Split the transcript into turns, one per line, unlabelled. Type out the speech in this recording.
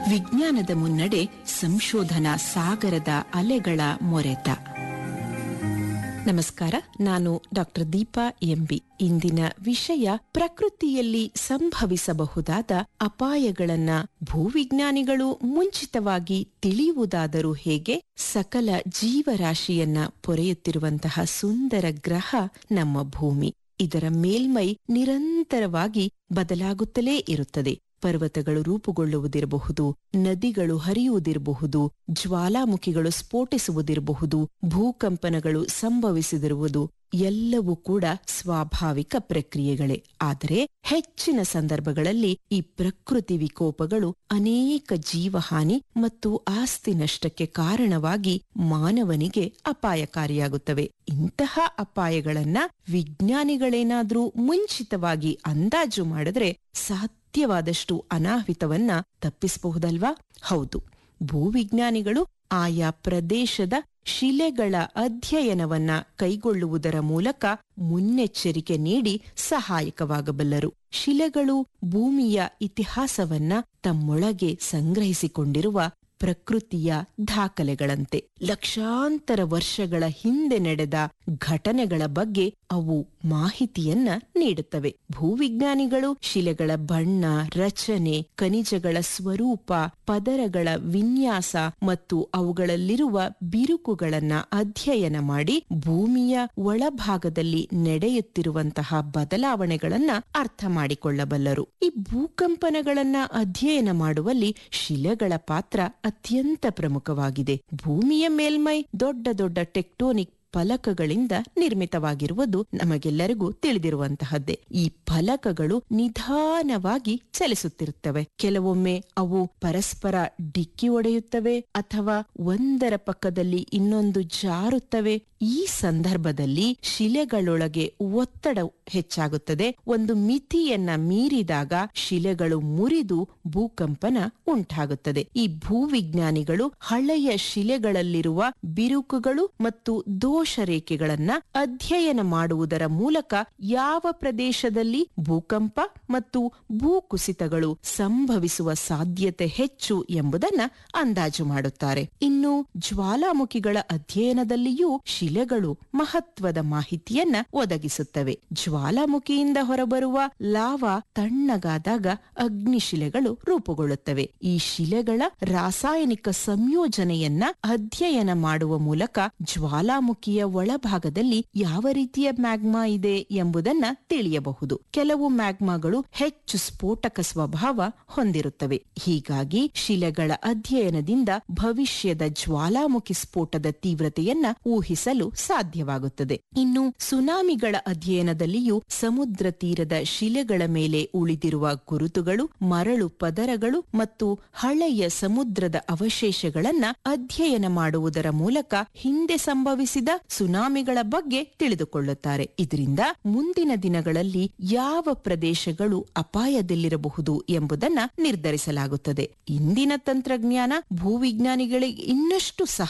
ವಿಜ್ಞಾನದ ಮುನ್ನಡೆ ಸಂಶೋಧನಾ ಸಾಗರದ ಅಲೆಗಳ ಮೊರೆತ ನಮಸ್ಕಾರ ನಾನು ಡಾಕ್ಟರ್ ದೀಪಾ ಎಂಬಿ ಇಂದಿನ ವಿಷಯ ಪ್ರಕೃತಿಯಲ್ಲಿ ಸಂಭವಿಸಬಹುದಾದ ಅಪಾಯಗಳನ್ನ ಭೂವಿಜ್ಞಾನಿಗಳು ಮುಂಚಿತವಾಗಿ ತಿಳಿಯುವುದಾದರೂ ಹೇಗೆ ಸಕಲ ಜೀವರಾಶಿಯನ್ನ ಪೊರೆಯುತ್ತಿರುವಂತಹ ಸುಂದರ ಗ್ರಹ ನಮ್ಮ ಭೂಮಿ ಇದರ ಮೇಲ್ಮೈ ನಿರಂತರವಾಗಿ ಬದಲಾಗುತ್ತಲೇ ಇರುತ್ತದೆ ಪರ್ವತಗಳು ರೂಪುಗೊಳ್ಳುವುದಿರಬಹುದು ನದಿಗಳು ಹರಿಯುವುದಿರಬಹುದು ಜ್ವಾಲಾಮುಖಿಗಳು ಸ್ಫೋಟಿಸುವುದಿರಬಹುದು ಭೂಕಂಪನಗಳು ಸಂಭವಿಸಿದಿರುವುದು ಎಲ್ಲವೂ ಕೂಡ ಸ್ವಾಭಾವಿಕ ಪ್ರಕ್ರಿಯೆಗಳೇ ಆದರೆ ಹೆಚ್ಚಿನ ಸಂದರ್ಭಗಳಲ್ಲಿ ಈ ಪ್ರಕೃತಿ ವಿಕೋಪಗಳು ಅನೇಕ ಜೀವಹಾನಿ ಮತ್ತು ಆಸ್ತಿ ನಷ್ಟಕ್ಕೆ ಕಾರಣವಾಗಿ ಮಾನವನಿಗೆ ಅಪಾಯಕಾರಿಯಾಗುತ್ತವೆ ಇಂತಹ ಅಪಾಯಗಳನ್ನ ವಿಜ್ಞಾನಿಗಳೇನಾದ್ರೂ ಮುಂಚಿತವಾಗಿ ಅಂದಾಜು ಮಾಡಿದ್ರೆ ಸಾಧ್ಯವಾದಷ್ಟು ಅನಾಹುತವನ್ನ ತಪ್ಪಿಸಬಹುದಲ್ವಾ ಹೌದು ಭೂವಿಜ್ಞಾನಿಗಳು ಆಯಾ ಪ್ರದೇಶದ ಶಿಲೆಗಳ ಅಧ್ಯಯನವನ್ನ ಕೈಗೊಳ್ಳುವುದರ ಮೂಲಕ ಮುನ್ನೆಚ್ಚರಿಕೆ ನೀಡಿ ಸಹಾಯಕವಾಗಬಲ್ಲರು ಶಿಲೆಗಳು ಭೂಮಿಯ ಇತಿಹಾಸವನ್ನ ತಮ್ಮೊಳಗೆ ಸಂಗ್ರಹಿಸಿಕೊಂಡಿರುವ ಪ್ರಕೃತಿಯ ದಾಖಲೆಗಳಂತೆ ಲಕ್ಷಾಂತರ ವರ್ಷಗಳ ಹಿಂದೆ ನಡೆದ ಘಟನೆಗಳ ಬಗ್ಗೆ ಅವು ಮಾಹಿತಿಯನ್ನ ನೀಡುತ್ತವೆ ಭೂವಿಜ್ಞಾನಿಗಳು ಶಿಲೆಗಳ ಬಣ್ಣ ರಚನೆ ಖನಿಜಗಳ ಸ್ವರೂಪ ಪದರಗಳ ವಿನ್ಯಾಸ ಮತ್ತು ಅವುಗಳಲ್ಲಿರುವ ಬಿರುಕುಗಳನ್ನ ಅಧ್ಯಯನ ಮಾಡಿ ಭೂಮಿಯ ಒಳಭಾಗದಲ್ಲಿ ನಡೆಯುತ್ತಿರುವಂತಹ ಬದಲಾವಣೆಗಳನ್ನ ಅರ್ಥ ಮಾಡಿಕೊಳ್ಳಬಲ್ಲರು ಈ ಭೂಕಂಪನಗಳನ್ನ ಅಧ್ಯಯನ ಮಾಡುವಲ್ಲಿ ಶಿಲೆಗಳ ಪಾತ್ರ ಅತ್ಯಂತ ಪ್ರಮುಖವಾಗಿದೆ ಭೂಮಿಯ ಮೇಲ್ಮೈ ದೊಡ್ಡ ದೊಡ್ಡ ಟೆಕ್ಟೋನಿಕ್ ಫಲಕಗಳಿಂದ ನಿರ್ಮಿತವಾಗಿರುವುದು ನಮಗೆಲ್ಲರಿಗೂ ತಿಳಿದಿರುವಂತಹದ್ದೇ ಈ ಫಲಕಗಳು ನಿಧಾನವಾಗಿ ಚಲಿಸುತ್ತಿರುತ್ತವೆ ಕೆಲವೊಮ್ಮೆ ಅವು ಪರಸ್ಪರ ಡಿಕ್ಕಿ ಒಡೆಯುತ್ತವೆ ಅಥವಾ ಒಂದರ ಪಕ್ಕದಲ್ಲಿ ಇನ್ನೊಂದು ಜಾರುತ್ತವೆ ಈ ಸಂದರ್ಭದಲ್ಲಿ ಶಿಲೆಗಳೊಳಗೆ ಒತ್ತಡ ಹೆಚ್ಚಾಗುತ್ತದೆ ಒಂದು ಮಿತಿಯನ್ನ ಮೀರಿದಾಗ ಶಿಲೆಗಳು ಮುರಿದು ಭೂಕಂಪನ ಉಂಟಾಗುತ್ತದೆ ಈ ಭೂವಿಜ್ಞಾನಿಗಳು ಹಳೆಯ ಶಿಲೆಗಳಲ್ಲಿರುವ ಬಿರುಕುಗಳು ಮತ್ತು ದೋಷ ರೇಖೆಗಳನ್ನ ಅಧ್ಯಯನ ಮಾಡುವುದರ ಮೂಲಕ ಯಾವ ಪ್ರದೇಶದಲ್ಲಿ ಭೂಕಂಪ ಮತ್ತು ಭೂಕುಸಿತಗಳು ಸಂಭವಿಸುವ ಸಾಧ್ಯತೆ ಹೆಚ್ಚು ಎಂಬುದನ್ನ ಅಂದಾಜು ಮಾಡುತ್ತಾರೆ ಇನ್ನು ಜ್ವಾಲಾಮುಖಿಗಳ ಅಧ್ಯಯನದಲ್ಲಿಯೂ ಶಿಲೆಗಳು ಮಹತ್ವದ ಮಾಹಿತಿಯನ್ನ ಒದಗಿಸುತ್ತವೆ ಜ್ವಾಲಾಮುಖಿಯಿಂದ ಹೊರಬರುವ ಲಾವಾ ತಣ್ಣಗಾದಾಗ ಅಗ್ನಿಶಿಲೆಗಳು ರೂಪುಗೊಳ್ಳುತ್ತವೆ ಈ ಶಿಲೆಗಳ ರಾಸಾಯನಿಕ ಸಂಯೋಜನೆಯನ್ನ ಅಧ್ಯಯನ ಮಾಡುವ ಮೂಲಕ ಜ್ವಾಲಾಮುಖಿಯ ಒಳಭಾಗದಲ್ಲಿ ಯಾವ ರೀತಿಯ ಮ್ಯಾಗ್ಮಾ ಇದೆ ಎಂಬುದನ್ನ ತಿಳಿಯಬಹುದು ಕೆಲವು ಮ್ಯಾಗ್ಮಾಗಳು ಹೆಚ್ಚು ಸ್ಫೋಟಕ ಸ್ವಭಾವ ಹೊಂದಿರುತ್ತವೆ ಹೀಗಾಗಿ ಶಿಲೆಗಳ ಅಧ್ಯಯನದಿಂದ ಭವಿಷ್ಯದ ಜ್ವಾಲಾಮುಖಿ ಸ್ಫೋಟದ ತೀವ್ರತೆಯನ್ನ ಊಹಿಸಲು ಸಾಧ್ಯವಾಗುತ್ತದೆ ಇನ್ನು ಸುನಾಮಿಗಳ ಅಧ್ಯಯನದಲ್ಲಿಯೂ ಸಮುದ್ರ ತೀರದ ಶಿಲೆಗಳ ಮೇಲೆ ಉಳಿದಿರುವ ಗುರುತುಗಳು ಮರಳು ಪದರಗಳು ಮತ್ತು ಹಳೆಯ ಸಮುದ್ರದ ಅವಶೇಷಗಳನ್ನ ಅಧ್ಯಯನ ಮಾಡುವುದರ ಮೂಲಕ ಹಿಂದೆ ಸಂಭವಿಸಿದ ಸುನಾಮಿಗಳ ಬಗ್ಗೆ ತಿಳಿದುಕೊಳ್ಳುತ್ತಾರೆ ಇದರಿಂದ ಮುಂದಿನ ದಿನಗಳಲ್ಲಿ ಯಾವ ಪ್ರದೇಶಗಳು ಅಪಾಯದಲ್ಲಿರಬಹುದು ಎಂಬುದನ್ನ ನಿರ್ಧರಿಸಲಾಗುತ್ತದೆ ಇಂದಿನ ತಂತ್ರಜ್ಞಾನ ಭೂವಿಜ್ಞಾನಿಗಳಿಗೆ ಇನ್ನಷ್ಟು ಸಹ